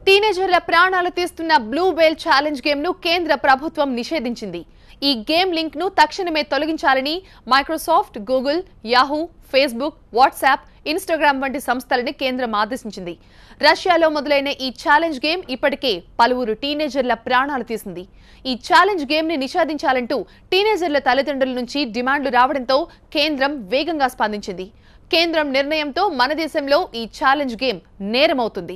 టీనేజర్ల ప్రాణాలు తీస్తున్న బ్లూ వేల్ challenge game ను కేంద్ర ప్రభుత్వం నిషేధించింది ఈ గేమ్ లింక్ ను తక్షణమే తొలగించాలని Microsoft Google Yahoo Facebook WhatsApp Instagram వంటి సంస్థలని కేంద్రం ఆదేశించింది రష్యాలో మొదలైన ఈ ఛాలెంజ్ గేమ్ ఇప్పటికే పలువురు టీనేజర్ల ప్రాణాలు తీసింది ఈ ఛాలెంజ్ గేమ్ ని నిషేధించాలంటూ టీనేజర్ల తల్లిదండ్రుల నుంచి డిమాండ్లు రావడంతో కేంద్రం వేగంగా స్పందించింది కేంద్రం నిర్ణయంతో మన దేశంలో ఈ ఛాలెంజ్ గేమ్ నేరమవుతుంది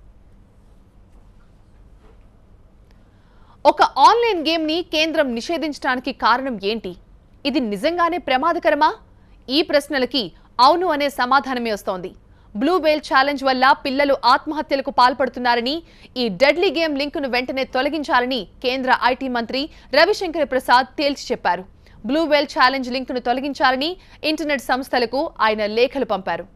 ఒక ఆన్లైన్ గేమ్ ని కేంద్రం నిషేధించడానికి కారణం ఏంటి ఇది నిజంగానే ప్రమాదకరమా ఈ ప్రశ్నలకి అవును అనే సమాధానమే వస్తోంది బ్లూ వేల్ ఛాలెంజ్ వల్ల పిల్లలు ఆత్మహత్యలకు పాల్పడుతున్నారని ఈ డెడ్లీ గేమ్ లింకును వెంటనే తొలగించాలని కేంద్ర ఐటీ మంత్రి రవిశంకర్ ప్రసాద్ తేల్చి చెప్పారు బ్లూ వేల్ ఛాలెంజ్ లింకును తొలగించాలని ఇంటర్నెట్ సంస్థలకు ఆయన లేఖలు పంపారు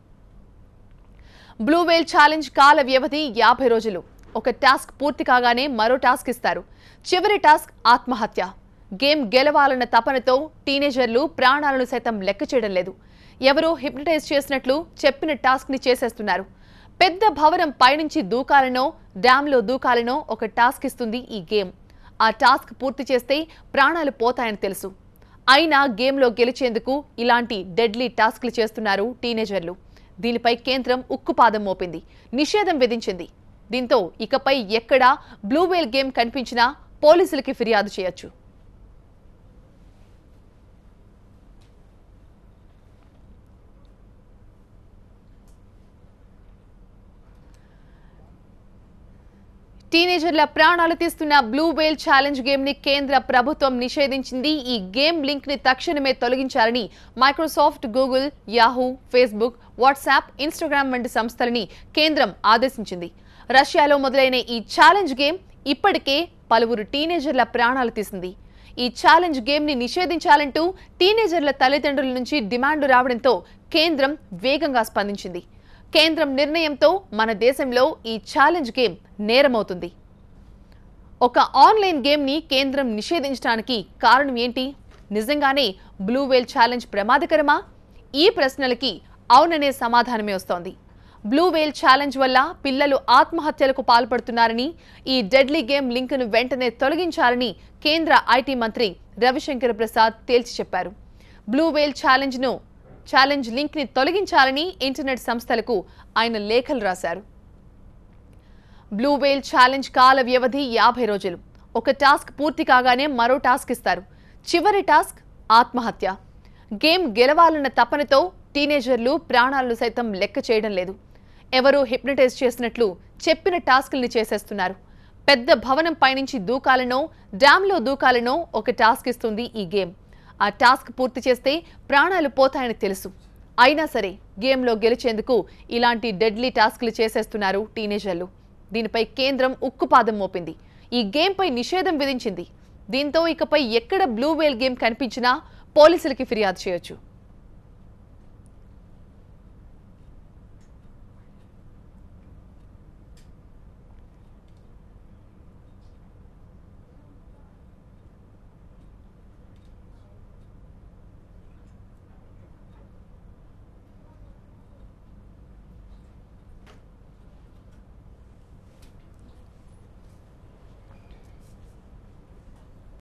బ్లూ వేల్ ఛాలెంజ్ కాల వ్యవధి యాభై రోజులు ఒక టాస్క్ పూర్తి కాగానే మరో టాస్క్ ఇస్తారు చివరి టాస్క్ ఆత్మహత్య గేమ్ గెలవాలన్న తపనతో టీనేజర్లు ప్రాణాలను సైతం లెక్క చేయడం లేదు ఎవరో హిప్నటైజ్ చేసినట్లు చెప్పిన టాస్క్ ని చేసేస్తున్నారు పెద్ద భవనం పైనుంచి దూకాలనో డ్యాంలో దూకాలనో ఒక టాస్క్ ఇస్తుంది ఈ గేమ్ ఆ టాస్క్ పూర్తి చేస్తే ప్రాణాలు పోతాయని తెలుసు అయినా గేమ్లో గెలిచేందుకు ఇలాంటి డెడ్లీ టాస్క్లు చేస్తున్నారు టీనేజర్లు దీనిపై కేంద్రం ఉక్కుపాదం మోపింది నిషేధం విధించింది దీంతో ఇకపై ఎక్కడా బ్లూవేల్ గేమ్ కనిపించినా పోలీసులకి ఫిర్యాదు చేయొచ్చు టీనేజర్ల ప్రాణాలు తీస్తున్న బ్లూ వేల్ ఛాలెంజ్ గేమ్ ని కేంద్ర ప్రభుత్వం నిషేధించింది ఈ గేమ్ లింక్ ని తక్షణమే తొలగించాలని Microsoft Google Yahoo Facebook WhatsApp Instagram వంటి సంస్థలని కేంద్రం ఆదేశించింది రష్యాలో మొదలైన ఈ ఛాలెంజ్ గేమ్ ఇప్పటికే పలువురు టీనేజర్ల ప్రాణాలు తీసింది ఈ ఛాలెంజ్ గేమ్ ని నిషేధించాలంటూ టీనేజర్ల తల్లిదండ్రుల నుంచి డిమాండ్లు రావడంతో కేంద్రం వేగంగా స్పందించింది కేంద్రం నిర్ణయంతో మన దేశంలో ఈ ఛాలెంజ్ గేమ్ నేరమవుతుంది ఒక ఆన్లైన్ గేమ్ ని కేంద్రం నిషేధించడానికి కారణం ఏంటి నిజంగానే బ్లూ వేల్ ఛాలెంజ్ ప్రమాదకరమా ఈ ప్రశ్నలకి అవుననే సమాధానమే వస్తోంది బ్లూ వేల్ ఛాలెంజ్ వల్ల పిల్లలు ఆత్మహత్యలకు పాల్పడుతున్నారని ఈ డెడ్లీ గేమ్ లింకును వెంటనే తొలగించాలని కేంద్ర ఐటీ మంత్రి రవిశంకర్ ప్రసాద్ తేల్చి చెప్పారు బ్లూ వేల్ ఛాలెంజ్ను ఛాలెంజ్ లింక్ ని తొలగించాలని ఇంటర్నెట్ సంస్థలకు ఆయన లేఖలు రాశారు బ్లూ వేల్ ఛాలెంజ్ కాల వ్యవధి యాభై రోజులు ఒక టాస్క్ పూర్తి కాగానే మరో టాస్క్ ఇస్తారు చివరి టాస్క్ ఆత్మహత్య గేమ్ గెలవాలన్న తపనతో టీనేజర్లు ప్రాణాలను సైతం లెక్క చేయడం లేదు ఎవరో హిప్నటైజ్ చేసినట్లు చెప్పిన టాస్క్ల్ని చేసేస్తున్నారు పెద్ద భవనం పైనుంచి దూకాలనో డ్యాంలో దూకాలనో ఒక టాస్క్ ఇస్తుంది ఈ గేమ్ ఆ టాస్క్ పూర్తి చేస్తే ప్రాణాలు పోతాయని తెలుసు అయినా సరే గేమ్లో గెలిచేందుకు ఇలాంటి డెడ్లీ టాస్క్లు చేసేస్తున్నారు టీనేజర్లు దీనిపై కేంద్రం ఉక్కుపాదం మోపింది ఈ గేమ్పై నిషేధం విధించింది దీంతో ఇకపై ఎక్కడ బ్లూ వేల్ గేమ్ కనిపించినా పోలీసులకి ఫిర్యాదు చేయొచ్చు